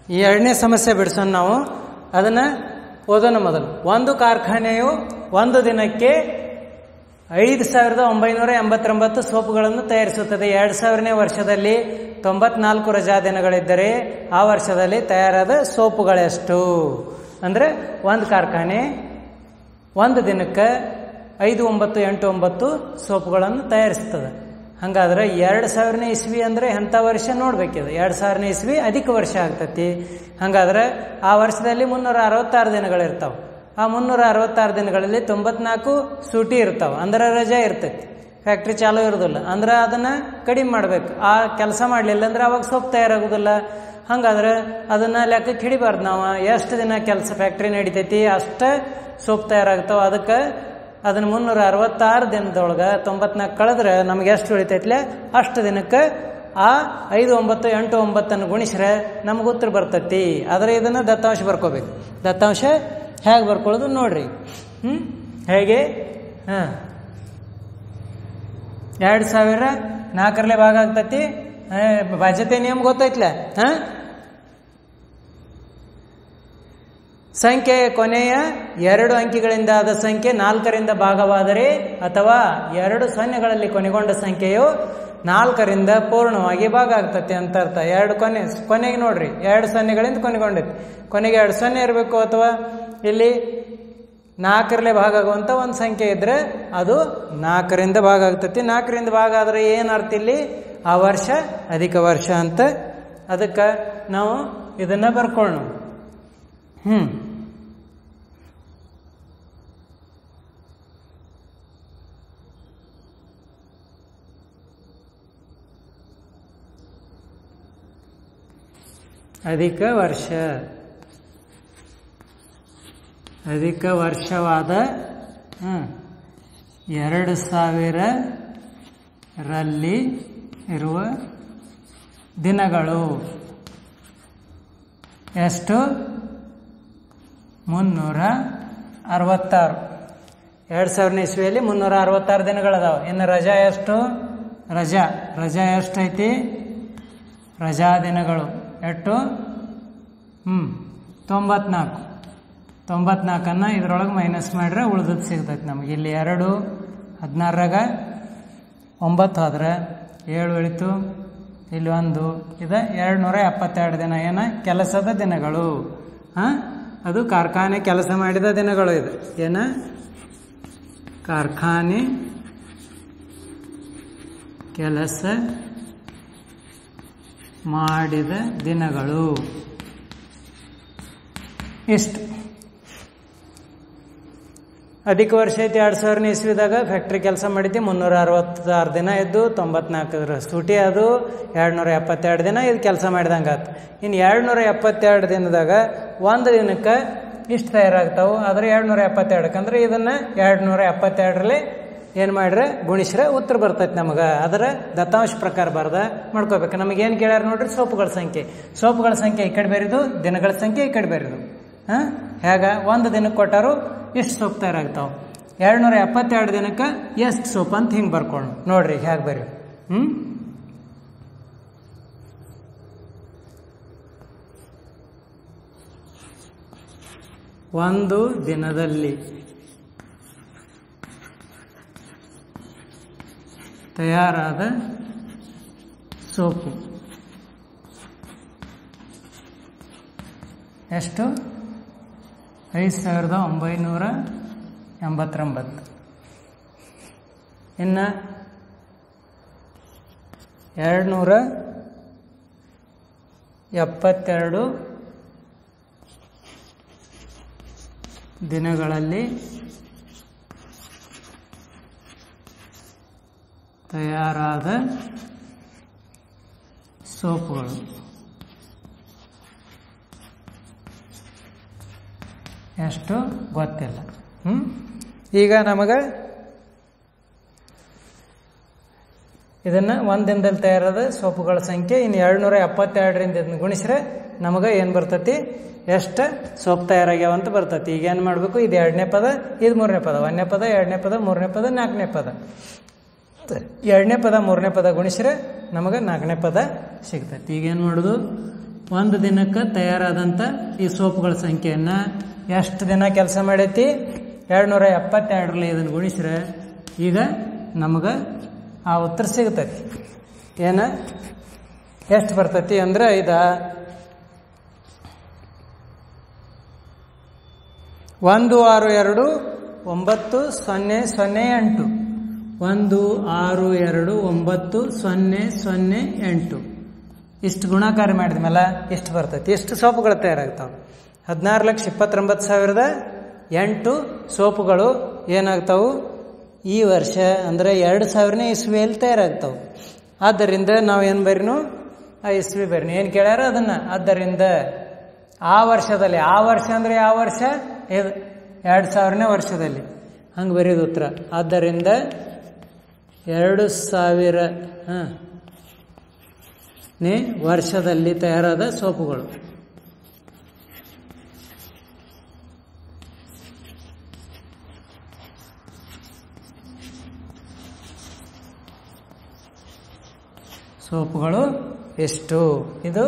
ಈ ಎರಡನೇ ಸಮಸ್ಯೆ ಬಿಡಿಸೋಣ ನಾವು ಅದನ್ನು ಓದೋಣ ಮೊದಲು ಒಂದು ಕಾರ್ಖಾನೆಯು ಒಂದು ದಿನಕ್ಕೆ ಐದು ಸಾವಿರದ ಒಂಬೈನೂರ ಎಂಬತ್ತೊಂಬತ್ತು ಸೋಪುಗಳನ್ನು ತಯಾರಿಸುತ್ತದೆ ಎರಡು ಸಾವಿರನೇ ವರ್ಷದಲ್ಲಿ ತೊಂಬತ್ನಾಲ್ಕು ರಜಾ ದಿನಗಳಿದ್ದರೆ ಆ ವರ್ಷದಲ್ಲಿ ತಯಾರಾದ ಸೋಪುಗಳೆಷ್ಟು ಅಂದರೆ ಒಂದು ಕಾರ್ಖಾನೆ ಒಂದು ದಿನಕ್ಕೆ ಐದು ಒಂಬತ್ತು ಎಂಟು ಒಂಬತ್ತು ಸೋಪುಗಳನ್ನು ತಯಾರಿಸ್ತದೆ ಹಾಗಾದ್ರೆ ಎರಡು ಸಾವಿರನೇ ಇಸ್ವಿ ಅಂದರೆ ಎಂಥ ವರ್ಷ ನೋಡ್ಬೇಕಿದೆ ಎರಡು ಸಾವಿರನೇ ಇಸ್ವಿ ಅಧಿಕ ವರ್ಷ ಆಗ್ತತಿ ಹಾಗಾದ್ರೆ ಆ ವರ್ಷದಲ್ಲಿ ಮುನ್ನೂರ ಅರವತ್ತಾರು ದಿನಗಳಿರ್ತಾವೆ ಆ ಮುನ್ನೂರ ಅರವತ್ತಾರು ದಿನಗಳಲ್ಲಿ ತೊಂಬತ್ನಾಲ್ಕು ಸೂಟಿ ಇರ್ತಾವೆ ಅಂದ್ರೆ ರಜೆ ಇರ್ತೈತಿ ಫ್ಯಾಕ್ಟ್ರಿ ಚಾಲೂ ಇರೋದಿಲ್ಲ ಅಂದ್ರೆ ಅದನ್ನು ಕಡಿಮೆ ಮಾಡ್ಬೇಕು ಆ ಕೆಲಸ ಮಾಡಲಿಲ್ಲ ಅಂದ್ರೆ ಅವಾಗ ಸೊಪ್ಪು ತಯಾರಾಗೋದಿಲ್ಲ ಹಂಗಾದ್ರೆ ಅದನ್ನು ಲೆಕ್ಕಕ್ಕೆ ಹಿಡಿಬಾರ್ದು ನಾವು ಎಷ್ಟು ದಿನ ಕೆಲಸ ಫ್ಯಾಕ್ಟ್ರಿ ನಡಿತೈತಿ ಅಷ್ಟೇ ಸೊಪ್ಪು ತಯಾರಾಗ್ತಾವೆ ಅದಕ್ಕೆ ಅದನ್ನ ಮುನ್ನೂರ ಅರವತ್ತಾರು ದಿನದೊಳಗೆ ತೊಂಬತ್ನಾಲ್ಕು ಕಳೆದ್ರೆ ನಮ್ಗೆ ಎಷ್ಟು ಉಳಿತೈತ್ಲೆ ಅಷ್ಟು ದಿನಕ್ಕೆ ಆ ಐದು ಒಂಬತ್ತು ಎಂಟು ಒಂಬತ್ತನ್ನು ಗುಣಿಸ್ರೆ ನಮ್ಗೆ ಉತ್ತರ ಬರ್ತೈತಿ ಆದರೆ ಇದನ್ನು ದತ್ತಾಂಶ ಬರ್ಕೋಬೇಕು ದತ್ತಾಂಶ ಹೇಗೆ ಬರ್ಕೊಳ್ಳೋದು ನೋಡ್ರಿ ಹ್ಞೂ ಹೇಗೆ ಹಾಂ ಎರಡು ಸಾವಿರ ನಾಲ್ಕರಲ್ಲೇ ಭಾಗ ಆಗ್ತತಿ ಬಾಧ್ಯತೆ ನಿಯಮ ಗೊತ್ತೈತ್ಲ ಹಾಂ ಸಂಖ್ಯೆಯ ಕೊನೆಯ ಎರಡು ಅಂಕಿಗಳಿಂದ ಆದ ಸಂಖ್ಯೆ ನಾಲ್ಕರಿಂದ ಭಾಗವಾದರೆ ಅಥವಾ ಎರಡು ಸೊನ್ನೆಗಳಲ್ಲಿ ಕೊನೆಗೊಂಡ ಸಂಖ್ಯೆಯು ನಾಲ್ಕರಿಂದ ಪೂರ್ಣವಾಗಿ ಭಾಗ ಆಗ್ತತಿ ಅಂತ ಅರ್ಥ ಎರಡು ಕೊನೆ ಕೊನೆಗೆ ನೋಡ್ರಿ ಎರಡು ಸೊನ್ನೆಗಳಿಂದ ಕೊನೆಗೊಂಡೈತಿ ಕೊನೆಗೆ ಎರಡು ಸೊನ್ನೆ ಇರಬೇಕು ಅಥವಾ ಇಲ್ಲಿ ನಾಲ್ಕರಲ್ಲೇ ಭಾಗ ಆಗುವಂಥ ಒಂದು ಸಂಖ್ಯೆ ಇದ್ರೆ ಅದು ನಾಲ್ಕರಿಂದ ಭಾಗ ಆಗ್ತತಿ ನಾಲ್ಕರಿಂದ ಭಾಗ ಆದರೆ ಏನು ಅರ್ಥ ಇಲ್ಲಿ ಆ ವರ್ಷ ಅಧಿಕ ವರ್ಷ ಅಂತ ಅದಕ್ಕೆ ನಾವು ಇದನ್ನು ಬರ್ಕೊಳ್ಳೋಣ ಹ್ಞೂ ಅಧಿಕ ವರ್ಷ ಅಧಿಕ ವರ್ಷವಾದ ಹ್ಮ್, ಎರಡು ಸಾವಿರರಲ್ಲಿ ಇರುವ ದಿನಗಳು ಎಷ್ಟು ಮುನ್ನೂರ ಅರವತ್ತಾರು ಎರಡು ಸಾವಿರನೇ ಇಸ್ವಿಯಲ್ಲಿ ಮುನ್ನೂರ ಅರವತ್ತಾರು ದಿನಗಳದಾವ ಇನ್ನು ರಜಾ ಎಷ್ಟು ರಜಾ ರಜಾ ಎಷ್ಟೈತಿ ರಜಾ ದಿನಗಳು ಎಷ್ಟು ಹ್ಞೂ ತೊಂಬತ್ನಾಲ್ಕು ತೊಂಬತ್ನಾಲ್ಕನ್ನು ಇದರೊಳಗೆ ಮೈನಸ್ ಮಾಡಿದ್ರೆ ಉಳ್ದದ್ದು ಸಿಗ್ತೈತೆ ನಮಗೆ ಇಲ್ಲಿ ಎರಡು ಹದಿನಾರರಾಗ ಒಂಬತ್ತು ಆದ್ರೆ ಏಳು ಉಳಿತು ಇಲ್ಲಿ ಒಂದು ಇದು ಎರಡು ನೂರ ಎಪ್ಪತ್ತೆರಡು ದಿನ ಏನ ಕೆಲಸದ ದಿನಗಳು ಹಾಂ ಅದು ಕಾರ್ಖಾನೆ ಕೆಲಸ ಮಾಡಿದ ದಿನಗಳು ಇದು ಏನ ಕಾರ್ಖಾನೆ ಕೆಲಸ ಮಾಡಿದ ದಿನಗಳು ಇಷ್ಟು ಅಧಿಕ ವರ್ಷ ಐತಿ ಎರಡು ಸಾವಿರನೇ ಇಸ್ವಿದಾಗ ಫ್ಯಾಕ್ಟ್ರಿ ಕೆಲಸ ಮಾಡಿದ್ದೆ ಮುನ್ನೂರ ಅರವತ್ತಾರು ದಿನ ಇದ್ದು ತೊಂಬತ್ನಾಲ್ಕರ ಸೂಟಿ ಅದು ಎರಡು ನೂರ ಎಪ್ಪತ್ತೆರಡು ದಿನ ಇದು ಕೆಲಸ ಮಾಡಿದಂಗೆ ಆತು ಇನ್ನು ಎರಡು ನೂರ ಎಪ್ಪತ್ತೆರಡು ದಿನದಾಗ ಒಂದು ದಿನಕ್ಕೆ ಇಷ್ಟು ತಯಾರಾಗ್ತಾವೆ ಆದರೆ ಎರಡು ನೂರ ಎಪ್ಪತ್ತೆರಡಕ್ಕೆ ಅಂದ್ರೆ ಇದನ್ನು ಎರಡು ನೂರ ಎಪ್ಪತ್ತೆರಡರಲ್ಲಿ ಏನು ಮಾಡ್ರೆ ಗುಣಿಸ್ರೆ ಉತ್ತರ ಬರ್ತೈತೆ ನಮಗೆ ಅದರ ದತ್ತಾಂಶ ಪ್ರಕಾರ ಬರ್ದ ಮಾಡ್ಕೋಬೇಕು ನಮಗೆ ಏನು ಕೇಳ್ಯಾರ ನೋಡ್ರಿ ಸೋಪುಗಳ ಸಂಖ್ಯೆ ಸೋಪುಗಳ ಸಂಖ್ಯೆ ಈ ಕಡೆ ಬೇರಿದು ದಿನಗಳ ಸಂಖ್ಯೆ ಈ ಕಡೆ ಬೇರಿದು ಹಾಂ ಹೇಗ ಒಂದು ದಿನಕ್ಕೆ ಕೊಟ್ಟಾರು ಎಷ್ಟು ಸೋಪ್ ತಯಾರಾಗ್ತಾವೆ ಎರಡು ನೂರ ಎಪ್ಪತ್ತೆರಡು ದಿನಕ್ಕೆ ಎಷ್ಟು ಸೋಪ್ ಅಂತ ಹಿಂಗೆ ಬರ್ಕೊಂಡು ನೋಡ್ರಿ ಹೇಗೆ ಬರ್ರಿ ಹ್ಞೂ ಒಂದು ದಿನದಲ್ಲಿ ತಯಾರಾದ ಸೋಪು ಎಷ್ಟು ಐದು ಸಾವಿರದ ಒಂಬೈನೂರ ಎಂಬತ್ತೊಂಬತ್ತು ಇನ್ನು ಎರಡು ನೂರ ಎಪ್ಪತ್ತೆರಡು ದಿನಗಳಲ್ಲಿ ತಯಾರಾದ ಸೋಪುಗಳು ಎಷ್ಟು ಗೊತ್ತಿಲ್ಲ ಹ್ಞೂ ಈಗ ನಮಗೆ ಇದನ್ನು ಒಂದು ದಿನದಲ್ಲಿ ತಯಾರಾದ ಸೋಪುಗಳ ಸಂಖ್ಯೆ ಇನ್ನು ಎರಡು ನೂರ ಎಪ್ಪತ್ತೆರಡರಿಂದ ಇದನ್ನ ಗುಣಿಸ್ರೆ ನಮಗೆ ಏನು ಬರ್ತೈತಿ ಎಷ್ಟು ಸೋಪ್ ತಯಾರಾಗ್ಯಾವ ಅಂತ ಬರ್ತೈತಿ ಈಗ ಏನು ಮಾಡಬೇಕು ಇದು ಎರಡನೇ ಪದ ಇದು ಮೂರನೇ ಪದ ಒಂದನೇ ಪದ ಎರಡನೇ ಪದ ಮೂರನೇ ಪದ ನಾಲ್ಕನೇ ಪದ ಎರಡನೇ ಪದ ಮೂರನೇ ಪದ ಗುಣಿಸ್ರೆ ನಮಗೆ ನಾಲ್ಕನೇ ಪದ ಸಿಗ್ತೈತಿ ಈಗ ಏನು ಮಾಡೋದು ಒಂದು ದಿನಕ್ಕೆ ತಯಾರಾದಂಥ ಈ ಸೋಪುಗಳ ಸಂಖ್ಯೆಯನ್ನು ಎಷ್ಟು ದಿನ ಕೆಲಸ ಮಾಡೈತಿ ಎರಡು ನೂರ ಎಪ್ಪತ್ತೆರಡರಲ್ಲಿ ಇದನ್ನು ಗುಣಿಸ್ರೆ ಈಗ ನಮಗೆ ಆ ಉತ್ತರ ಸಿಗ್ತೈತಿ ಏನು ಎಷ್ಟು ಬರ್ತೈತಿ ಅಂದ್ರೆ ಇದ ಒಂದು ಆರು ಎರಡು ಒಂಬತ್ತು ಸೊನ್ನೆ ಸೊನ್ನೆ ಎಂಟು ಒಂದು ಆರು ಎರಡು ಒಂಬತ್ತು ಸೊನ್ನೆ ಸೊನ್ನೆ ಎಂಟು ಇಷ್ಟು ಗುಣಾಕಾರ ಮಾಡಿದ ಮೇಲೆ ಎಷ್ಟು ಬರ್ತೈತಿ ಎಷ್ಟು ಸೋಪುಗಳು ತಯಾರಾಗ್ತಾವೆ ಹದಿನಾರು ಲಕ್ಷ ಇಪ್ಪತ್ತೊಂಬತ್ತು ಸಾವಿರದ ಎಂಟು ಸೋಪುಗಳು ಏನಾಗ್ತಾವು ಈ ವರ್ಷ ಅಂದರೆ ಎರಡು ಸಾವಿರನೇ ಇಸ್ವಿಯಲ್ಲಿ ತಯಾರಾಗ್ತಾವೆ ಆದ್ದರಿಂದ ನಾವು ಏನು ಬರೀನು ಆ ಇಸ್ವಿ ಬರೀನು ಏನು ಕೇಳ್ಯಾರ ಅದನ್ನು ಆದ್ದರಿಂದ ಆ ವರ್ಷದಲ್ಲಿ ಆ ವರ್ಷ ಅಂದರೆ ಯಾವ ವರ್ಷ ಇದು ಎರಡು ಸಾವಿರನೇ ವರ್ಷದಲ್ಲಿ ಹಂಗೆ ಬರೆಯೋದು ಉತ್ತರ ಆದ್ದರಿಂದ ಎರಡು ಸಾವಿರ ಹಾಂ ನೇ ವರ್ಷದಲ್ಲಿ ತಯಾರಾದ ಸೋಪುಗಳು ಸೋಪುಗಳು ಎಷ್ಟು ಇದು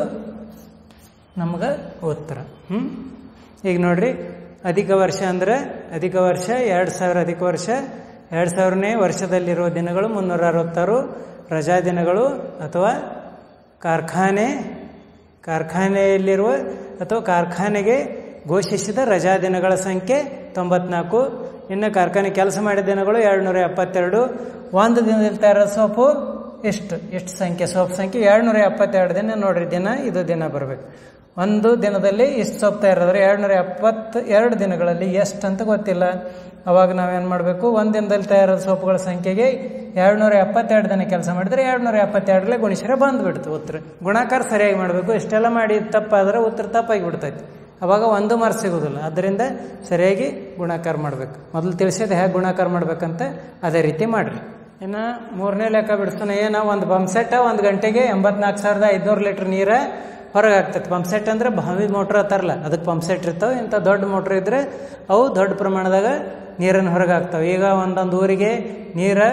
ನಮ್ಗೆ ಉತ್ತರ ಹ್ಞೂ ಈಗ ನೋಡ್ರಿ ಅಧಿಕ ವರ್ಷ ಅಂದರೆ ಅಧಿಕ ವರ್ಷ ಎರಡು ಸಾವಿರ ಅಧಿಕ ವರ್ಷ ಎರಡು ಸಾವಿರನೇ ವರ್ಷದಲ್ಲಿರುವ ದಿನಗಳು ಮುನ್ನೂರ ಅರವತ್ತಾರು ರಜಾ ದಿನಗಳು ಅಥವಾ ಕಾರ್ಖಾನೆ ಕಾರ್ಖಾನೆಯಲ್ಲಿರುವ ಅಥವಾ ಕಾರ್ಖಾನೆಗೆ ಘೋಷಿಸಿದ ರಜಾ ದಿನಗಳ ಸಂಖ್ಯೆ ತೊಂಬತ್ನಾಲ್ಕು ಇನ್ನು ಕಾರ್ಖಾನೆ ಕೆಲಸ ಮಾಡಿದ ದಿನಗಳು ಎರಡು ನೂರ ಎಪ್ಪತ್ತೆರಡು ಒಂದು ದಿನದಲ್ಲಿ ತಯಾರ ಸೋಪು ಎಷ್ಟು ಎಷ್ಟು ಸಂಖ್ಯೆ ಸೋಪ್ ಸಂಖ್ಯೆ ಎರಡು ನೂರ ಎಪ್ಪತ್ತೆರಡು ದಿನ ನೋಡ್ರಿ ದಿನ ಇದು ದಿನ ಬರಬೇಕು ಒಂದು ದಿನದಲ್ಲಿ ಇಷ್ಟು ಸೋಪ್ ತಯಾರಾದ್ರೆ ಎರಡು ನೂರ ಎಪ್ಪತ್ತು ಎರಡು ದಿನಗಳಲ್ಲಿ ಎಷ್ಟು ಅಂತ ಗೊತ್ತಿಲ್ಲ ಅವಾಗ ನಾವೇನು ಮಾಡಬೇಕು ಒಂದು ದಿನದಲ್ಲಿ ತಯಾರಾದ ಸೋಪುಗಳ ಸಂಖ್ಯೆಗೆ ಎರಡು ನೂರ ಎಪ್ಪತ್ತೆರಡು ದಿನ ಕೆಲಸ ಮಾಡಿದ್ರೆ ಎರಡು ನೂರ ಎಪ್ಪತ್ತೆರಡರಲ್ಲೇ ಗುಣಿಸಿದ್ರೆ ಬಂದುಬಿಡ್ತು ಉತ್ತರ ಗುಣಾಕಾರ ಸರಿಯಾಗಿ ಮಾಡಬೇಕು ಇಷ್ಟೆಲ್ಲ ಮಾಡಿ ತಪ್ಪಾದ್ರೆ ಉತ್ತರ ತಪ್ಪಾಗಿ ಬಿಡ್ತೈತಿ ಅವಾಗ ಒಂದು ಮಾರ್ಕ್ ಸಿಗೋದಿಲ್ಲ ಅದರಿಂದ ಸರಿಯಾಗಿ ಗುಣಾಕಾರ ಮಾಡಬೇಕು ಮೊದಲು ತಿಳಿಸಿದ ಹೇಗೆ ಗುಣಾಕಾರ ಮಾಡ್ಬೇಕಂತ ಅದೇ ರೀತಿ ಮಾಡಿರಿ ಇನ್ನು ಮೂರನೇ ಲೆಕ್ಕ ಬಿಡಿಸ್ತಾನೆ ಏನ ಒಂದು ಪಂಪ್ಸೆಟ್ ಒಂದು ಗಂಟೆಗೆ ಎಂಬತ್ನಾಲ್ಕು ಸಾವಿರದ ಐದುನೂರು ಲೀಟ್ರ್ ನೀರು ಹೊರಗೆ ಆಗ್ತೈತೆ ಪಂಪ್ಸೆಟ್ ಅಂದರೆ ಬಾವಿ ಮೋಟ್ರ್ ಅತ್ತಾರಲ್ಲ ಅದಕ್ಕೆ ಪಂಪ್ಸೆಟ್ ಇರ್ತಾವೆ ಇಂಥ ದೊಡ್ಡ ಮೋಟ್ರ್ ಇದ್ದರೆ ಅವು ದೊಡ್ಡ ಪ್ರಮಾಣದಾಗ ನೀರನ್ನು ಹೊರಗೆ ಆಗ್ತಾವೆ ಈಗ ಒಂದೊಂದು ಊರಿಗೆ ನೀರು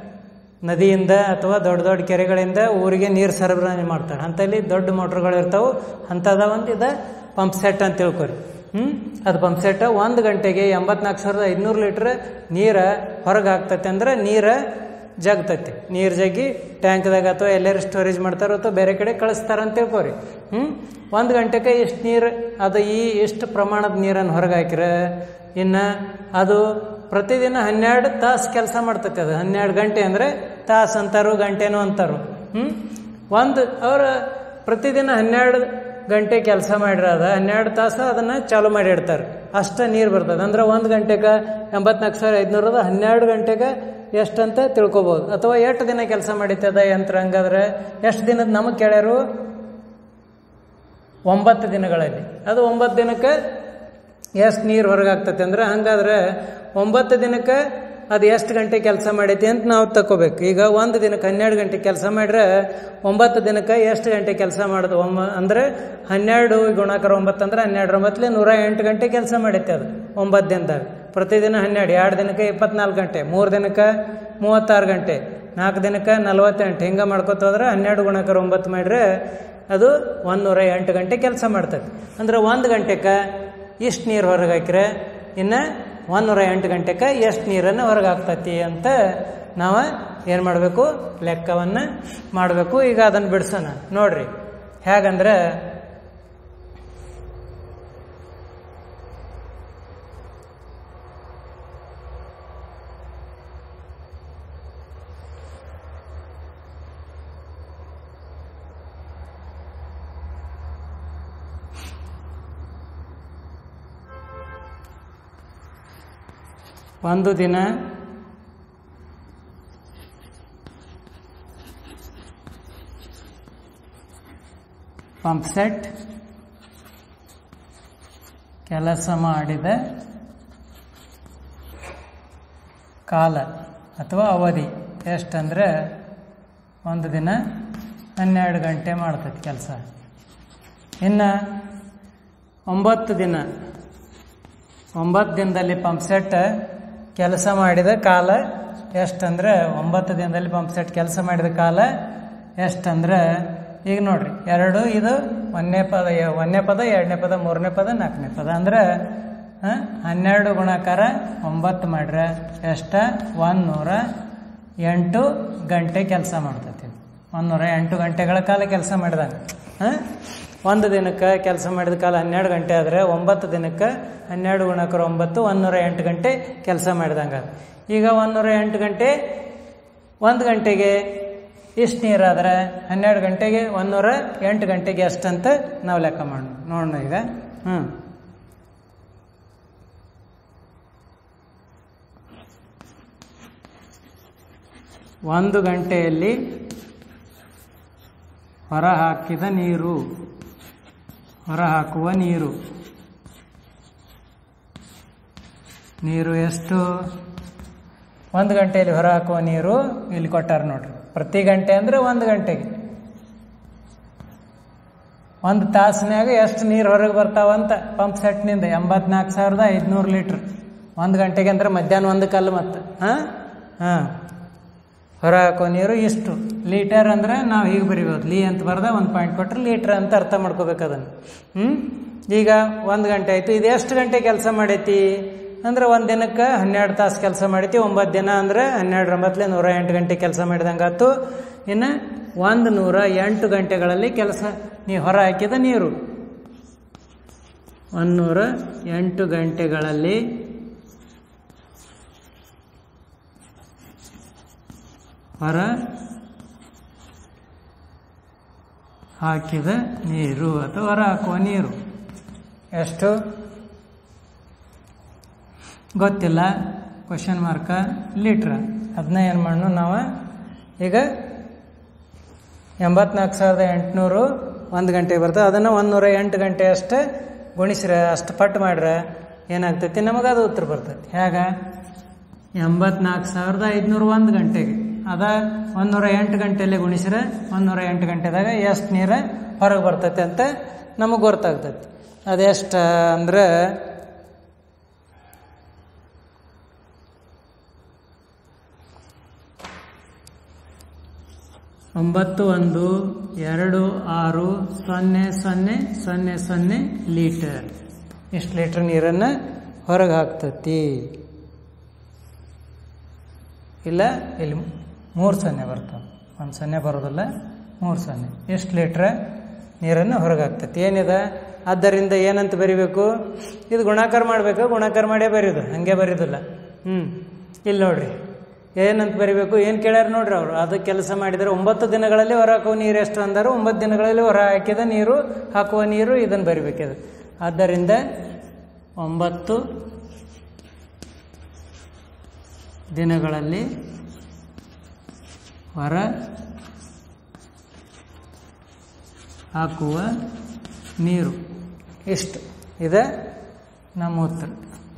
ನದಿಯಿಂದ ಅಥವಾ ದೊಡ್ಡ ದೊಡ್ಡ ಕೆರೆಗಳಿಂದ ಊರಿಗೆ ನೀರು ಸರಬರಾಜು ಮಾಡ್ತಾರೆ ಅಂಥಲ್ಲಿ ದೊಡ್ಡ ಮೋಟ್ರ್ಗಳು ಇರ್ತಾವೆ ಅಂಥದ ಒಂದು ಇದು ಪಂಪ್ ಸೆಟ್ ಅಂತ ತಿಳ್ಕೊರಿ ಹ್ಞೂ ಅದು ಪಂಪ್ ಸೆಟ್ ಒಂದು ಗಂಟೆಗೆ ಎಂಬತ್ನಾಲ್ಕು ಸಾವಿರದ ಐದುನೂರು ಲೀಟ್ರ್ ನೀರು ಹೊರಗೆ ಆಗ್ತೈತೆ ಅಂದ್ರೆ ನೀರು ಜಗ್ತೈತಿ ನೀರು ಜಗ್ಗಿ ಟ್ಯಾಂಕ್ದಾಗ ಅಥವಾ ಎಲ್ಲರೂ ಸ್ಟೋರೇಜ್ ಮಾಡ್ತಾರೋ ಅಥವಾ ಬೇರೆ ಕಡೆ ಕಳಿಸ್ತಾರ ಅಂತ ತಿಳ್ಕೊರಿ ಹ್ಞೂ ಒಂದು ಗಂಟೆಗೆ ಇಷ್ಟು ನೀರು ಅದು ಈ ಎಷ್ಟು ಪ್ರಮಾಣದ ನೀರನ್ನು ಹೊರಗೆ ಹಾಕಿರ ಇನ್ನು ಅದು ಪ್ರತಿದಿನ ಹನ್ನೆರಡು ತಾಸು ಕೆಲಸ ಮಾಡ್ತೈತೆ ಅದು ಹನ್ನೆರಡು ಗಂಟೆ ಅಂದರೆ ತಾಸು ಅಂತಾರು ಗಂಟೆನೂ ಅಂತಾರು ಹ್ಞೂ ಒಂದು ಅವ್ರ ಪ್ರತಿದಿನ ಹನ್ನೆರಡು ಗಂಟೆ ಕೆಲಸ ಮಾಡಿರೋದ ಹನ್ನೆರಡು ತಾಸು ಅದನ್ನು ಚಾಲು ಮಾಡಿ ಇಡ್ತಾರೆ ಅಷ್ಟು ನೀರು ಬರ್ತದೆ ಅಂದ್ರೆ ಒಂದು ಗಂಟೆಗೆ ಎಂಬತ್ನಾಲ್ಕು ಸಾವಿರ ಐದುನೂರದ ಹನ್ನೆರಡು ಗಂಟೆಗೆ ಎಷ್ಟಂತ ತಿಳ್ಕೊಬೋದು ಅಥವಾ ಎಷ್ಟು ದಿನ ಕೆಲಸ ಮಾಡಿತ್ತದ ಯಂತ್ರ ಹಂಗಾದ್ರೆ ಎಷ್ಟು ದಿನದ ನಮಗೆ ಕೇಳ್ಯಾರು ಒಂಬತ್ತು ದಿನಗಳಲ್ಲಿ ಅದು ಒಂಬತ್ತು ದಿನಕ್ಕೆ ಎಷ್ಟು ನೀರು ಹೊರಗೆ ಆಗ್ತೈತೆ ಅಂದ್ರೆ ಹಂಗಾದ್ರೆ ಒಂಬತ್ತು ದಿನಕ್ಕೆ ಅದು ಎಷ್ಟು ಗಂಟೆ ಕೆಲಸ ಮಾಡೈತಿ ಅಂತ ನಾವು ತಗೋಬೇಕು ಈಗ ಒಂದು ದಿನಕ್ಕೆ ಹನ್ನೆರಡು ಗಂಟೆ ಕೆಲಸ ಮಾಡ್ರೆ ಒಂಬತ್ತು ದಿನಕ್ಕೆ ಎಷ್ಟು ಗಂಟೆ ಕೆಲಸ ಮಾಡೋದು ಒಮ್ಮ ಅಂದರೆ ಹನ್ನೆರಡು ಗುಣಾಕಾರ ಒಂಬತ್ತು ಅಂದ್ರೆ ಹನ್ನೆರಡು ಒಂಬತ್ತಲೆ ನೂರ ಎಂಟು ಗಂಟೆ ಕೆಲಸ ಮಾಡೈತೆ ಅದು ಒಂಬತ್ತು ದಿನದಾಗ ಪ್ರತಿದಿನ ಹನ್ನೆರಡು ಎರಡು ದಿನಕ್ಕೆ ಇಪ್ಪತ್ನಾಲ್ಕು ಗಂಟೆ ಮೂರು ದಿನಕ್ಕೆ ಮೂವತ್ತಾರು ಗಂಟೆ ನಾಲ್ಕು ದಿನಕ್ಕೆ ನಲ್ವತ್ತೆಂಟು ಹಿಂಗೆ ಮಾಡ್ಕೊತ ಹೋದ್ರೆ ಹನ್ನೆರಡು ಗುಣಾಕಾರ ಒಂಬತ್ತು ಮಾಡಿದ್ರೆ ಅದು ಒಂದು ನೂರ ಎಂಟು ಗಂಟೆ ಕೆಲಸ ಮಾಡ್ತದೆ ಅಂದ್ರೆ ಒಂದು ಗಂಟೆಗೆ ಇಷ್ಟು ನೀರು ಹೊರಗೆ ಹಾಕಿರೆ ಇನ್ನು ಒಂದೂರ ಎಂಟು ಗಂಟೆಗೆ ಎಷ್ಟು ನೀರನ್ನು ಹೊರಗೆ ಹಾಕ್ತತಿ ಅಂತ ನಾವು ಏನು ಮಾಡಬೇಕು ಲೆಕ್ಕವನ್ನು ಮಾಡಬೇಕು ಈಗ ಅದನ್ನು ಬಿಡಿಸೋಣ ನೋಡ್ರಿ ಹೇಗಂದ್ರೆ ಒಂದು ದಿನ ಪಂಪ್ ಸೆಟ್ ಕೆಲಸ ಮಾಡಿದ ಕಾಲ ಅಥವಾ ಅವಧಿ ಎಷ್ಟಂದ್ರೆ ಒಂದು ದಿನ ಹನ್ನೆರಡು ಗಂಟೆ ಮಾಡ್ತೈತಿ ಕೆಲಸ ಇನ್ನು ಒಂಬತ್ತು ದಿನ ಒಂಬತ್ತು ದಿನದಲ್ಲಿ ಪಂಪ್ ಸೆಟ್ ಕೆಲಸ ಮಾಡಿದ ಕಾಲ ಎಷ್ಟಂದ್ರೆ ಒಂಬತ್ತು ದಿನದಲ್ಲಿ ಪಂಪ್ ಸೆಟ್ ಕೆಲಸ ಮಾಡಿದ ಕಾಲ ಎಷ್ಟಂದ್ರೆ ಈಗ ನೋಡ್ರಿ ಎರಡು ಇದು ಒಂದನೇ ಪದ ಎ- ಒಂದನೇ ಪದ ಎರಡನೇ ಪದ ಮೂರನೇ ಪದ ನಾಲ್ಕನೇ ಪದ ಅಂದ್ರೆ ಆ, ಹನ್ನೆರಡು ಗುಣಾಕಾರ ಒಂಬತ್ತು ಮಾಡ್ರೆ ಎಷ್ಟ ಒಂದು ನೂರ ಎಂಟು ಗಂಟೆ ಕೆಲಸ ಮಾಡ್ತೈತಿ ಒಂದು ನೂರ ಎಂಟು ಗಂಟೆಗಳ ಕಾಲ ಕೆಲಸ ಮಾಡಿದಾಗ ಹಾಂ ಒಂದು ದಿನಕ್ಕೆ ಕೆಲಸ ಮಾಡಿದ ಕಾಲ ಹನ್ನೆರಡು ಗಂಟೆ ಆದರೆ ಒಂಬತ್ತು ದಿನಕ್ಕೆ ಹನ್ನೆರಡು ಗುಣಾಕಾರ ಒಂಬತ್ತು ಒಂದೂರ ಎಂಟು ಗಂಟೆ ಕೆಲಸ ಮಾಡಿದಂಗೆ ಈಗ ಒಂದೂರ ಎಂಟು ಗಂಟೆ ಒಂದು ಗಂಟೆಗೆ ಇಷ್ಟು ನೀರಾದ್ರೆ ಹನ್ನೆರಡು ಗಂಟೆಗೆ ಒಂದೂರ ಎಂಟು ಗಂಟೆಗೆ ಎಷ್ಟಂತ ನಾವು ಲೆಕ್ಕ ಮಾಡೋಣ ನೋಡೋಣ ಈಗ ಹ್ಞೂ ಒಂದು ಗಂಟೆಯಲ್ಲಿ ಹೊರ ಹಾಕಿದ ನೀರು ಹೊರ ಹಾಕುವ ನೀರು ನೀರು ಎಷ್ಟು ಒಂದು ಗಂಟೆಯಲ್ಲಿ ಹೊರ ಹಾಕುವ ನೀರು ಇಲ್ಲಿ ಕೊಟ್ಟಾರ ನೋಡ್ರಿ ಪ್ರತಿ ಗಂಟೆ ಅಂದರೆ ಒಂದು ಗಂಟೆಗೆ ಒಂದು ತಾಸಿನಾಗ ಎಷ್ಟು ನೀರು ಹೊರಗೆ ಬರ್ತಾವಂತ ಪಂಪ್ ಸೆಟ್ನಿಂದ ಎಂಬತ್ನಾಲ್ಕು ಸಾವಿರದ ಐದುನೂರು ಲೀಟ್ರ್ ಒಂದು ಗಂಟೆಗೆ ಅಂದ್ರೆ ಮಧ್ಯಾಹ್ನ ಒಂದು ಕಲ್ಲು ಮತ್ತು ಹಾಂ ಹಾಂ ಹೊರ ಹಾಕೋ ನೀರು ಇಷ್ಟು ಲೀಟರ್ ಅಂದ್ರೆ ನಾವು ಹೀಗೆ ಬರಿಬೋದು ಲೀ ಅಂತ ಬರ್ದ ಒಂದು ಪಾಯಿಂಟ್ ಕೊಟ್ಟರೆ ಲೀಟ್ರ್ ಅಂತ ಅರ್ಥ ಮಾಡ್ಕೋಬೇಕು ಅದನ್ನು ಹ್ಞೂ ಈಗ ಒಂದು ಗಂಟೆ ಆಯಿತು ಇದು ಎಷ್ಟು ಗಂಟೆ ಕೆಲಸ ಮಾಡೈತಿ ಅಂದ್ರೆ ಒಂದು ದಿನಕ್ಕೆ ಹನ್ನೆರಡು ತಾಸು ಕೆಲಸ ಮಾಡೈತಿ ಒಂಬತ್ತು ದಿನ ಅಂದ್ರೆ ಹನ್ನೆರಡು ಒಂಬತ್ತಲೆ ನೂರ ಎಂಟು ಗಂಟೆ ಕೆಲಸ ಮಾಡಿದಂಗೆ ಆಯ್ತು ಇನ್ನು ಒಂದು ನೂರ ಎಂಟು ಗಂಟೆಗಳಲ್ಲಿ ಕೆಲಸ ನೀ ಹೊರ ಹಾಕಿದ ನೀರು ಒಂದು ನೂರ ಎಂಟು ಗಂಟೆಗಳಲ್ಲಿ ಹೊರ ಹಾಕಿದ ನೀರು ಅಥವಾ ಹೊರ ಹಾಕುವ ನೀರು ಎಷ್ಟು ಗೊತ್ತಿಲ್ಲ ಕ್ವಶನ್ ಮಾರ್ಕ ಲೀಟ್ರ ಅದನ್ನ ಏನು ಮಾಡೋಣ ನಾವು ಈಗ ಎಂಬತ್ನಾಲ್ಕು ಸಾವಿರದ ಎಂಟುನೂರು ಒಂದು ಗಂಟೆಗೆ ಬರ್ತದೆ ಅದನ್ನು ಒಂದು ನೂರ ಎಂಟು ಗಂಟೆ ಅಷ್ಟೇ ಗುಣಿಸ್ರೆ ಅಷ್ಟು ಪಟ್ಟು ಮಾಡ್ರೆ ಏನಾಗ್ತೈತಿ ನಮಗೆ ಅದು ಉತ್ತರ ಬರ್ತೈತಿ ಹೇಗ ಎಂಬತ್ನಾಲ್ಕು ಸಾವಿರದ ಐದುನೂರು ಒಂದು ಗಂಟೆಗೆ ಅದ ಒಂದೂರ ಎಂಟು ಗಂಟೆಯಲ್ಲಿ ಗುಣಿಸ್ರೆ ಒಂದೂರ ಎಂಟು ಗಂಟೆದಾಗ ಎಷ್ಟು ನೀರು ಹೊರಗೆ ಬರ್ತೈತೆ ಅಂತ ನಮಗೆ ಗೊತ್ತಾಗ್ತೈತಿ ಅದೆಷ್ಟು ಅಂದ್ರೆ ಒಂಬತ್ತು ಒಂದು ಎರಡು ಆರು ಸೊನ್ನೆ ಸೊನ್ನೆ ಸೊನ್ನೆ ಸೊನ್ನೆ ಲೀಟರ್ ಇಷ್ಟು ಲೀಟರ್ ನೀರನ್ನು ಹೊರಗೆ ಹಾಕ್ತತಿ ಇಲ್ಲ ಇಲ್ಲಿ ಮೂರು ಸೊನ್ನೆ ಬರ್ತಾವೆ ಒಂದು ಸೊನ್ನೆ ಬರೋದಿಲ್ಲ ಮೂರು ಸೊನ್ನೆ ಎಷ್ಟು ಲೀಟ್ರ್ ನೀರನ್ನು ಹೊರಗೆ ಹಾಕ್ತೈತಿ ಏನಿದೆ ಆದ್ದರಿಂದ ಏನಂತ ಬರಿಬೇಕು ಇದು ಗುಣಾಕಾರ ಮಾಡಬೇಕು ಗುಣಾಕಾರ ಮಾಡೇ ಬರೆಯೋದು ಹಾಗೆ ಬರೆಯೋದಿಲ್ಲ ಹ್ಞೂ ಇಲ್ಲಿ ನೋಡ್ರಿ ಏನಂತ ಬರಿಬೇಕು ಏನು ಕೇಳ್ಯಾರ ನೋಡ್ರಿ ಅವರು ಅದು ಕೆಲಸ ಮಾಡಿದರೆ ಒಂಬತ್ತು ದಿನಗಳಲ್ಲಿ ಹೊರ ಹಾಕುವ ನೀರು ಎಷ್ಟು ಅಂದರು ಒಂಬತ್ತು ದಿನಗಳಲ್ಲಿ ಹೊರ ಹಾಕಿದ ನೀರು ಹಾಕುವ ನೀರು ಇದನ್ನು ಬರಿಬೇಕಿದೆ ಆದ್ದರಿಂದ ಒಂಬತ್ತು ದಿನಗಳಲ್ಲಿ ಹೊರ ಹಾಕುವ ನೀರು ಇಷ್ಟು ಇದೆ ನಮ್ಮ ಉತ್ತರ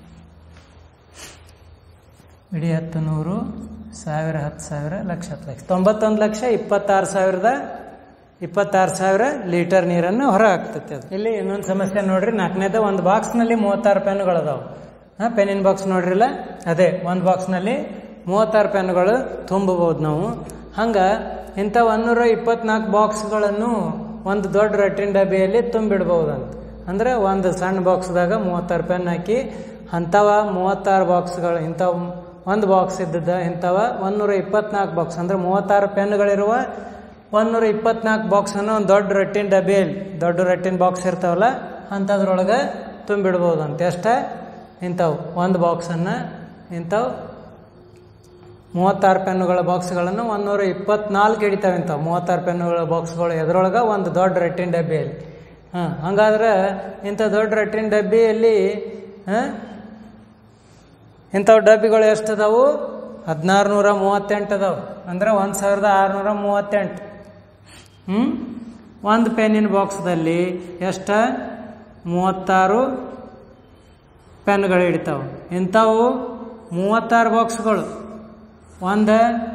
ಇಡೀ ಹತ್ತು ನೂರು ಸಾವಿರ ಹತ್ತು ಸಾವಿರ ಲಕ್ಷ ಹತ್ತು ಲಕ್ಷ ತೊಂಬತ್ತೊಂದು ಲಕ್ಷ ಇಪ್ಪತ್ತಾರು ಸಾವಿರದ ಇಪ್ಪತ್ತಾರು ಸಾವಿರ ಲೀಟರ್ ನೀರನ್ನು ಹೊರ ಹಾಕ್ತೈತೆ ಅದು ಇಲ್ಲಿ ಇನ್ನೊಂದು ಸಮಸ್ಯೆ ನೋಡ್ರಿ ನಾಲ್ಕನೇದ ಒಂದು ಬಾಕ್ಸ್ನಲ್ಲಿ ಮೂವತ್ತಾರು ಪೆನ್ನುಗಳದಾವೆ ಹಾಂ ಪೆನ್ನಿನ ಬಾಕ್ಸ್ ನೋಡ್ರಿಲ್ಲ ಅದೇ ಒಂದು ಬಾಕ್ಸ್ನಲ್ಲಿ ಮೂವತ್ತಾರು ಪೆನ್ನುಗಳು ತುಂಬಬಹುದು ನಾವು ಹಂಗೆ ಇಂಥ ಒಂದೂರ ಇಪ್ಪತ್ನಾಲ್ಕು ಬಾಕ್ಸ್ಗಳನ್ನು ಒಂದು ದೊಡ್ಡ ರಟ್ಟಿನ ಡಬ್ಬಿಯಲ್ಲಿ ತುಂಬಿಡ್ಬೋದಂತ ಅಂದರೆ ಒಂದು ಸಣ್ಣ ಬಾಕ್ಸ್ದಾಗ ಮೂವತ್ತಾರು ಪೆನ್ ಹಾಕಿ ಅಂಥವ ಮೂವತ್ತಾರು ಬಾಕ್ಸ್ಗಳು ಇಂಥವು ಒಂದು ಬಾಕ್ಸ್ ಇದ್ದದ ಇಂಥವ ಒಂದೂರ ಇಪ್ಪತ್ನಾಲ್ಕು ಬಾಕ್ಸ್ ಅಂದರೆ ಮೂವತ್ತಾರು ಪೆನ್ಗಳಿರುವ ಒಂದೂರ ಇಪ್ಪತ್ನಾಲ್ಕು ಬಾಕ್ಸನ್ನು ಒಂದು ದೊಡ್ಡ ರಟ್ಟಿನ ಡಬ್ಬಿಯಲ್ಲಿ ದೊಡ್ಡ ರಟ್ಟಿನ ಬಾಕ್ಸ್ ಇರ್ತಾವಲ್ಲ ಅಂಥದ್ರೊಳಗೆ ತುಂಬಿಡ್ಬೋದು ಅಂತ ಎಷ್ಟೇ ಇಂಥವು ಒಂದು ಬಾಕ್ಸನ್ನು ಇಂಥವು ಮೂವತ್ತಾರು ಪೆನ್ನುಗಳ ಬಾಕ್ಸ್ಗಳನ್ನು ಒಂದೂರ ಇಪ್ಪತ್ನಾಲ್ಕು ಹಿಡಿತಾವೆ ಇಂಥವು ಮೂವತ್ತಾರು ಪೆನ್ನುಗಳ ಬಾಕ್ಸ್ಗಳು ಎದ್ರೊಳಗೆ ಒಂದು ದೊಡ್ಡ ರಟ್ಟಿನ ಡಬ್ಬಿಯಲ್ಲಿ ಹಾಂ ಹಂಗಾದ್ರೆ ಇಂಥ ದೊಡ್ಡ ರಟ್ಟಿನ ಡಬ್ಬಿಯಲ್ಲಿ ಹಾಂ ಇಂಥವು ಡಬ್ಬಿಗಳು ಎಷ್ಟು ಅದಾವು ಹದಿನಾರು ನೂರ ಮೂವತ್ತೆಂಟು ಅದಾವೆ ಅಂದ್ರೆ ಒಂದು ಸಾವಿರದ ಆರುನೂರ ಮೂವತ್ತೆಂಟು ಹ್ಞೂ ಒಂದು ಪೆನ್ನಿನ ಬಾಕ್ಸ್ದಲ್ಲಿ ಎಷ್ಟು ಮೂವತ್ತಾರು ಪೆನ್ಗಳು ಹಿಡಿತಾವೆ ಇಂಥವು ಮೂವತ್ತಾರು ಬಾಕ್ಸ್ಗಳು ಒಂದು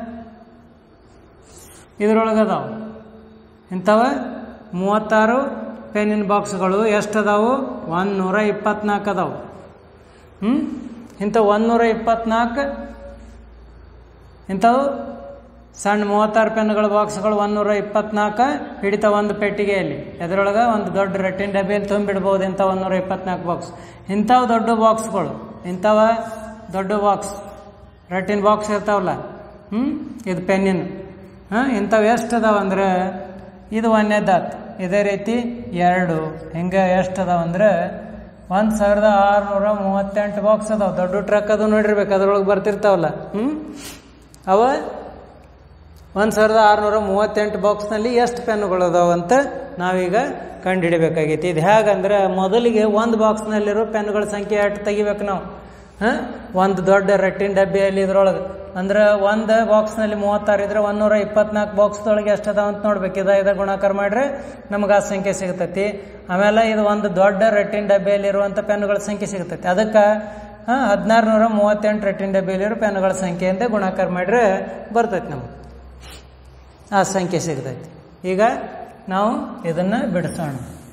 ಇದ್ರೊಳಗೆ ಅದಾವೆ ಇಂಥವ ಮೂವತ್ತಾರು ಪೆನ್ನಿನ ಬಾಕ್ಸ್ಗಳು ಎಷ್ಟು ಅದಾವು ಒಂದು ನೂರ ಇಪ್ಪತ್ನಾಲ್ಕು ಅದಾವೆ ಹ್ಞೂ ಇಂಥ ಒಂದೂರ ಇಪ್ಪತ್ನಾಲ್ಕು ಇಂಥವು ಸಣ್ಣ ಮೂವತ್ತಾರು ಪೆನ್ಗಳ ಬಾಕ್ಸ್ಗಳು ಒಂದೂರ ಇಪ್ಪತ್ನಾಲ್ಕು ಹಿಡಿತ ಒಂದು ಪೆಟ್ಟಿಗೆಯಲ್ಲಿ ಅದರೊಳಗೆ ಒಂದು ದೊಡ್ಡ ರಟ್ಟಿನ ಡಬ್ಬಿಯಲ್ಲಿ ತುಂಬಿಡ್ಬೋದು ಇಂಥ ಒಂದೂರ ಇಪ್ಪತ್ನಾಲ್ಕು ಬಾಕ್ಸ್ ಇಂಥವು ದೊಡ್ಡ ಬಾಕ್ಸ್ಗಳು ಇಂಥವ ದೊಡ್ಡ ಬಾಕ್ಸ್ ರಟ್ಟಿನ ಬಾಕ್ಸ್ ಇರ್ತಾವಲ್ಲ ಹ್ಞೂ ಇದು ಪೆನ್ನಿನ ಹಾಂ ಇಂಥವು ಎಷ್ಟು ಅದಾವ ಅಂದ್ರೆ ಇದು ಒಂದನೇದಾತ್ ಇದೇ ರೀತಿ ಎರಡು ಹಿಂಗೆ ಎಷ್ಟು ಅದಾವ ಅಂದ್ರೆ ಒಂದು ಸಾವಿರದ ಆರುನೂರ ಮೂವತ್ತೆಂಟು ಬಾಕ್ಸ್ ಅದಾವ ದೊಡ್ಡ ಟ್ರಕ್ ಅದು ನೋಡಿರ್ಬೇಕು ಅದ್ರೊಳಗೆ ಬರ್ತಿರ್ತಾವಲ್ಲ ಹ್ಞೂ ಅವ ಒಂದು ಸಾವಿರದ ಆರುನೂರ ಮೂವತ್ತೆಂಟು ಬಾಕ್ಸ್ನಲ್ಲಿ ಎಷ್ಟು ಪೆನ್ನುಗಳು ಅದಾವ ಅಂತ ನಾವೀಗ ಕಂಡುಹಿಡಿಬೇಕಾಗೈತಿ ಇದು ಹೇಗಂದ್ರೆ ಮೊದಲಿಗೆ ಒಂದು ಬಾಕ್ಸ್ನಲ್ಲಿರೋ ಪೆನ್ನುಗಳ ಸಂಖ್ಯೆ ಎಷ್ಟು ತೆಗಿಬೇಕು ನಾವು ಹಾಂ ಒಂದು ದೊಡ್ಡ ರಟ್ಟಿನ ಡಬ್ಬಿಯಲ್ಲಿ ಇದ್ರೊಳಗೆ ಅಂದ್ರೆ ಒಂದು ಬಾಕ್ಸ್ನಲ್ಲಿ ಮೂವತ್ತಾರು ಇದ್ರೆ ಒಂದೂರ ಇಪ್ಪತ್ನಾಲ್ಕು ಬಾಕ್ಸ್ದೊಳಗೆ ಎಷ್ಟು ಅದಾವ ಅಂತ ನೋಡ್ಬೇಕು ಇದ ಇದ ಗುಣಾಕಾರ ಮಾಡ್ರೆ ನಮ್ಗೆ ಆ ಸಂಖ್ಯೆ ಸಿಗ್ತೈತಿ ಆಮೇಲೆ ಇದು ಒಂದು ದೊಡ್ಡ ರಟ್ಟಿನ ಡಬ್ಬಿಯಲ್ಲಿರುವಂಥ ಪೆನ್ನುಗಳ ಸಂಖ್ಯೆ ಸಿಗ್ತೈತಿ ಅದಕ್ಕೆ ಹಾಂ ಹದಿನಾರು ನೂರ ಮೂವತ್ತೆಂಟು ರಟ್ಟಿನ ಡಬ್ಬಿಯಲ್ಲಿರೋ ಪೆನ್ನುಗಳ ಸಂಖ್ಯೆಯಿಂದ ಗುಣಾಕಾರ ಮಾಡ್ರೆ ಬರ್ತೈತಿ ನಮ್ಗೆ ಆ ಸಂಖ್ಯೆ ಸಿಗ್ತೈತಿ ಈಗ ನಾವು ಇದನ್ನು ಬಿಡಿಸೋಣ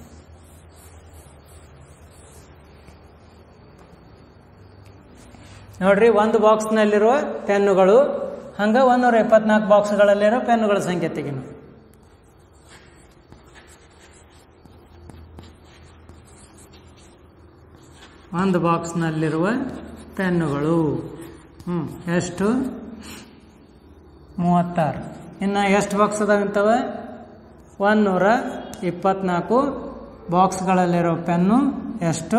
ನೋಡ್ರಿ ಒಂದು ಬಾಕ್ಸ್ನಲ್ಲಿರುವ ಪೆನ್ನುಗಳು ಹಂಗೆ ಒಂದೂರ ಇಪ್ಪತ್ನಾಲ್ಕು ಬಾಕ್ಸ್ಗಳಲ್ಲಿರೋ ಪೆನ್ನುಗಳ ಸಂಖ್ಯೆ ತೆಗಿನು ಒಂದು ಬಾಕ್ಸ್ನಲ್ಲಿರುವ ಪೆನ್ನುಗಳು ಹ್ಞೂ ಎಷ್ಟು ಮೂವತ್ತಾರು ಇನ್ನು ಎಷ್ಟು ಬಾಕ್ಸ್ ಅದಾವ ಇಂಥವ ಒಂದೂರ ಇಪ್ಪತ್ನಾಲ್ಕು ಬಾಕ್ಸ್ಗಳಲ್ಲಿರೋ ಪೆನ್ನು ಎಷ್ಟು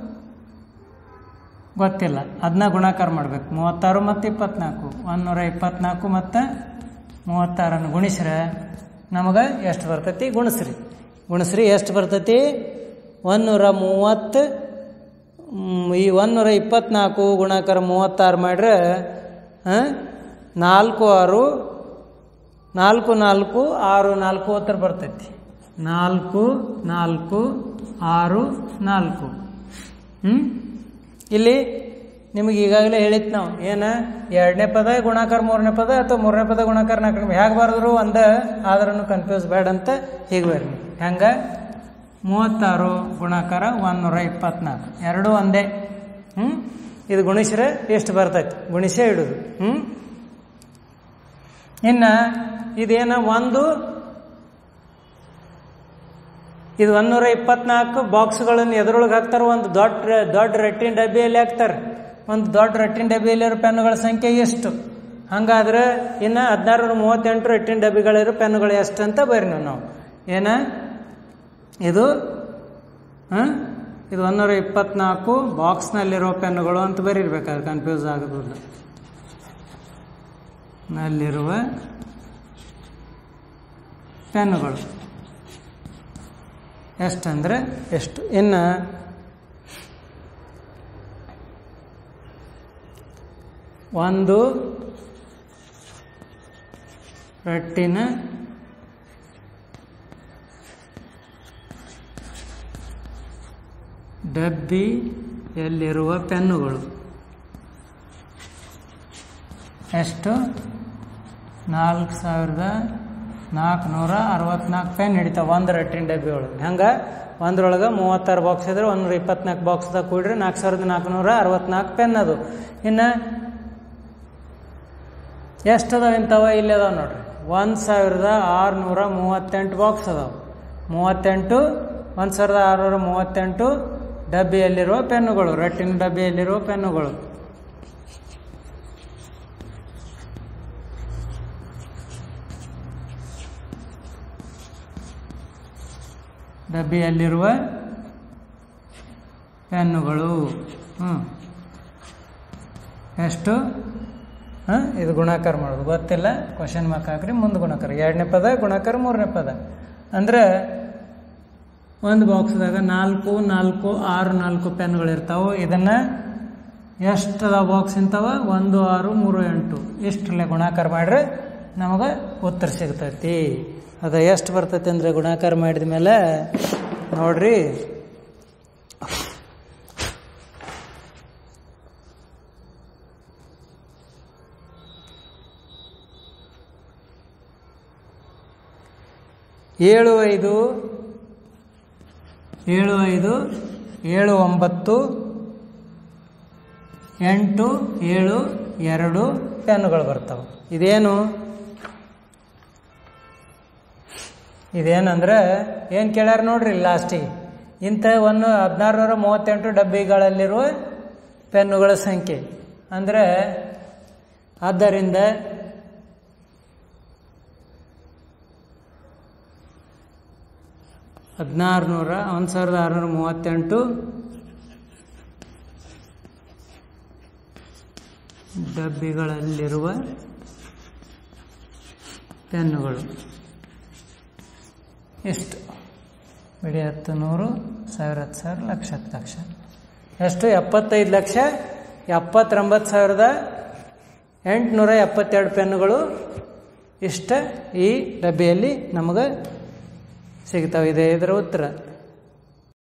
ಗೊತ್ತಿಲ್ಲ ಅದನ್ನ ಗುಣಾಕಾರ ಮಾಡ್ಬೇಕು ಮೂವತ್ತಾರು ಮತ್ತು ಇಪ್ಪತ್ನಾಲ್ಕು ಒಂದೂರ ಇಪ್ಪತ್ನಾಲ್ಕು ಮತ್ತು ಮೂವತ್ತಾರನ್ನು ಗುಣಿಸ್ರೆ ನಮಗೆ ಎಷ್ಟು ಬರ್ತೈತಿ ಗುಣಿಸ್ರಿ ಗುಣಿಸ್ರಿ ಎಷ್ಟು ಬರ್ತೈತಿ ಒಂದೂರ ಮೂವತ್ತು ಮ್, ಈ ಒಂದೂರ ಇಪ್ಪತ್ನಾಲ್ಕು ಗುಣಾಕಾರ ಮೂವತ್ತಾರು ಮಾಡ್ರೆ ಆ, ನಾಲ್ಕು ಆರು ನಾಲ್ಕು ನಾಲ್ಕು ಆರು ನಾಲ್ಕು ಉತ್ತರ ಬರ್ತೈತಿ ನಾಲ್ಕು ನಾಲ್ಕು ಆರು ನಾಲ್ಕು ಹ್ಞೂ ಇಲ್ಲಿ ನಿಮಗೆ ಈಗಾಗಲೇ ಹೇಳಿತ್ತು ನಾವು ಏನು ಎರಡನೇ ಪದ ಗುಣಾಕಾರ ಮೂರನೇ ಪದ ಅಥವಾ ಮೂರನೇ ಪದ ಗುಣಾಕಾರ ನಾಲ್ಕನೇ ಹೇಗೆ ಬರೆದ್ರು ಒಂದ ಆದ್ರೂ ಕನ್ಫ್ಯೂಸ್ ಬೇಡ ಅಂತ ಹೀಗೆ ಬರ್ರಿ ಹೆಂಗೆ ಮೂವತ್ತಾರು ಗುಣಾಕಾರ ಒಂದೂರ ಇಪ್ಪತ್ನಾಲ್ಕು ಎರಡೂ ಒಂದೇ ಹ್ಞೂ ಇದು ಗುಣಿಸ್ರೆ ಎಷ್ಟು ಬರ್ತೈತಿ ಗುಣಿಸೇ ಇಡೋದು ಹ್ಞೂ ಇನ್ನು ಇದೇನ ಒಂದು ಇದು ಒಂದೂರ ಇಪ್ಪತ್ನಾಲ್ಕು ಬಾಕ್ಸ್ಗಳನ್ನು ಎದುರೊಳಗೆ ಹಾಕ್ತಾರೆ ಒಂದು ದೊಡ್ಡ ದೊಡ್ಡ ರಟ್ಟಿನ ಡಬ್ಬಿಯಲ್ಲಿ ಹಾಕ್ತಾರೆ ಒಂದು ದೊಡ್ಡ ರಟ್ಟಿನ ಡಬ್ಬಿಯಲ್ಲಿರೋ ಪೆನ್ನುಗಳ ಸಂಖ್ಯೆ ಎಷ್ಟು ಹಂಗಾದ್ರೆ ಇನ್ನು ಹದಿನಾರು ಮೂವತ್ತೆಂಟು ರಟ್ಟಿನ ಡಬ್ಬಿಗಳಿರೋ ಪೆನ್ನುಗಳು ಎಷ್ಟು ಅಂತ ಬರ್ರಿ ನಾವು ಏನ ಇದು ಹಾಂ ಇದು ಒಂದೂರ ಇಪ್ಪತ್ನಾಲ್ಕು ಬಾಕ್ಸ್ನಲ್ಲಿರೋ ಪೆನ್ನುಗಳು ಅಂತ ಬರೀರ್ಬೇಕಾದ್ರೆ ಕನ್ಫ್ಯೂಸ್ ಆಗೋದಿಲ್ಲ ನಲ್ಲಿರುವ ಪೆನ್ನುಗಳು ಎಷ್ಟಂದ್ರೆ ಎಷ್ಟು ಇನ್ನು ಒಂದು ರಟ್ಟಿನ ಡಬ್ಬಿಯಲ್ಲಿರುವ ಪೆನ್ನುಗಳು ಎಷ್ಟು ನಾಲ್ಕು ಸಾವಿರದ ನಾಲ್ಕುನೂರ ಅರವತ್ನಾಲ್ಕು ಪೆನ್ ಹಿಡಿತಾವೆ ಒಂದು ರಟ್ಟಿನ ಡಬ್ಬಿ ಒಳಗೆ ಹೆಂಗೆ ಒಂದ್ರೊಳಗೆ ಮೂವತ್ತಾರು ಬಾಕ್ಸ್ ಇದ್ರೆ ಒಂದೂರ ಇಪ್ಪತ್ನಾಲ್ಕು ಬಾಕ್ಸ್ದಾಗ ಕೂಡ್ರಿ ನಾಲ್ಕು ಸಾವಿರದ ನಾಲ್ಕುನೂರ ಅರವತ್ನಾಲ್ಕು ಪೆನ್ ಅದು ಇನ್ನು ಎಷ್ಟು ಅದಾವ ಇಂಥವ ಇಲ್ಲಿ ಅದಾವ ನೋಡ್ರಿ ಒಂದು ಸಾವಿರದ ಆರುನೂರ ಮೂವತ್ತೆಂಟು ಬಾಕ್ಸ್ ಅದಾವೆ ಮೂವತ್ತೆಂಟು ಒಂದು ಸಾವಿರದ ಆರುನೂರ ಮೂವತ್ತೆಂಟು ಡಬ್ಬಿಯಲ್ಲಿರುವ ಪೆನ್ನುಗಳು ರಟ್ಟಿನ ಡಬ್ಬಿಯಲ್ಲಿರುವ ಪೆನ್ನುಗಳು ಡಬ್ಬಿಯಲ್ಲಿರುವ ಪೆನ್ನುಗಳು ಹ್ಞೂ ಎಷ್ಟು ಹಾಂ ಇದು ಗುಣಾಕಾರ ಮಾಡೋದು ಗೊತ್ತಿಲ್ಲ ಕ್ವಶನ್ ಮಾರ್ಕ್ ಹಾಕ್ರಿ ಮುಂದೆ ಗುಣಾಕಾರ ಎರಡನೇ ಪದ ಗುಣಾಕಾರ ಮೂರನೇ ಪದ ಅಂದ್ರೆ ಒಂದು ಬಾಕ್ಸ್ದಾಗ ನಾಲ್ಕು ನಾಲ್ಕು ಆರು ನಾಲ್ಕು ಪೆನ್ಗಳು ಇರ್ತಾವೆ ಇದನ್ನು ಎಷ್ಟು ಅದಾವ ಬಾಕ್ಸ್ ಇಂತವ ಒಂದು ಆರು ಮೂರು ಎಂಟು ಇಷ್ಟರಲ್ಲೇ ಗುಣಾಕಾರ ಮಾಡ್ರೆ ನಮಗೆ ಉತ್ತರ ಸಿಗ್ತೈತಿ ಅದು ಎಷ್ಟು ಬರ್ತೈತಿ ಅಂದರೆ ಗುಣಾಕಾರ ಮಾಡಿದ ಮೇಲೆ ನೋಡ್ರಿ ಏಳು ಐದು ಏಳು ಐದು ಏಳು ಒಂಬತ್ತು ಎಂಟು ಏಳು ಎರಡು ಪೆನ್ನುಗಳು ಬರ್ತವೆ ಇದೇನು ಇದೇನಂದ್ರೆ ಏನು ಕೇಳ್ಯಾರ ನೋಡ್ರಿ ಲಾಸ್ಟಿಗೆ ಇಂಥ ಒಂದು ಹದಿನಾರು ನೂರ ಮೂವತ್ತೆಂಟು ಡಬ್ಬಿಗಳಲ್ಲಿರುವ ಪೆನ್ನುಗಳ ಸಂಖ್ಯೆ ಅಂದರೆ ಆದ್ದರಿಂದ ಹದಿನಾರು ನೂರ ಒಂದು ಸಾವಿರದ ಆರುನೂರ ಮೂವತ್ತೆಂಟು ಡಬ್ಬಿಗಳಲ್ಲಿರುವ ಪೆನ್ನುಗಳು ಎಷ್ಟು ಬಿಡಿ ಹತ್ತು ನೂರು ಸಾವಿರ ಹತ್ತು ಸಾವಿರ ಲಕ್ಷ ಹತ್ತು ಲಕ್ಷ ಎಷ್ಟು ಎಪ್ಪತ್ತೈದು ಲಕ್ಷ ಎಪ್ಪತ್ತೊಂಬತ್ತು ಸಾವಿರದ ಎಂಟುನೂರ ಎಪ್ಪತ್ತೆರಡು ಪೆನ್ನುಗಳು ಇಷ್ಟ ಈ ಡಬ್ಬಿಯಲ್ಲಿ ನಮಗೆ ಸಿಗ್ತಾವೆ ಇದೆ ಇದರ ಉತ್ತರ